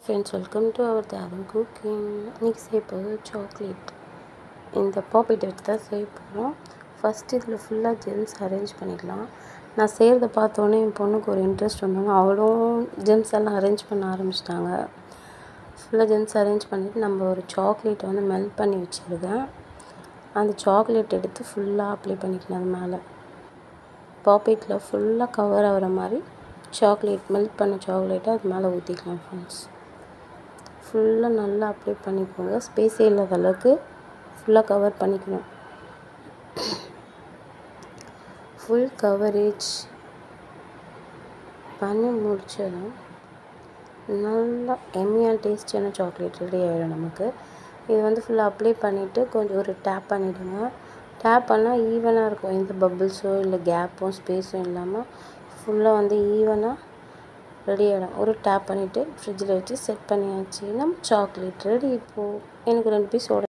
friends welcome to our தாரம் cooking இன்றைக்கி செய்ய போகிறது சாக்லேட் இந்த பாப்பிட்டை வச்சு தான் செய்ய போகிறோம் ஃபஸ்ட்டு இதில் ஃபுல்லாக ஜெம்ஸ் அரேஞ்ச் பண்ணிக்கலாம் நான் செய்கிறத பார்த்தோன்னே என் பொண்ணுக்கு ஒரு இன்ட்ரெஸ்ட் வந்தாங்க அவளும் ஜெம்ஸ் எல்லாம் அரேஞ்ச் பண்ண ஆரம்பிச்சிட்டாங்க ஃபுல்லாக ஜெம்ஸ் அரேஞ்ச் பண்ணிவிட்டு நம்ம ஒரு சாக்லேட்டை வந்து மெல்ட் பண்ணி வச்சுருக்கேன் அந்த சாக்லேட் எடுத்து ஃபுல்லாக அப்ளை பண்ணிக்கலாம் அது மேலே பாப்பெட்டில் ஃபுல்லாக கவர் ஆகிற மாதிரி சாக்லேட் மெல்ட் பண்ண சாக்லேட்டை அது மேலே ஊற்றிக்கலாம் ஃப்ரெண்ட்ஸ் ஃபுல்லாக நல்லா அப்ளை பண்ணிக்கோங்க ஸ்பேஸே இல்லாத அளவுக்கு ஃபுல்லாக கவர் பண்ணிக்கணும் ஃபுல் கவரேஜ் பண்ணி முடிச்சதும் நல்லா எம்மியான டேஸ்டியான சாக்லேட் ரெடி ஆகிடும் நமக்கு இது வந்து ஃபுல்லாக அப்ளை பண்ணிவிட்டு கொஞ்சம் ஒரு டேப் பண்ணிவிடுங்க டேப் பண்ணால் ஈவனாக இருக்கும் எந்த பபிள்ஸோ இல்லை கேப்பும் ஸ்பேஸும் இல்லாமல் ஃபுல்லாக வந்து ஈவனாக ரெடி ஆகிடும் ஒரு டேப் பண்ணிவிட்டு ஃப்ரிட்ஜில் வச்சு செட் பண்ணியாச்சு நம்ம சாக்லேட் ரெடி இப்போது எனக்கு ரெண்டு பீஸ்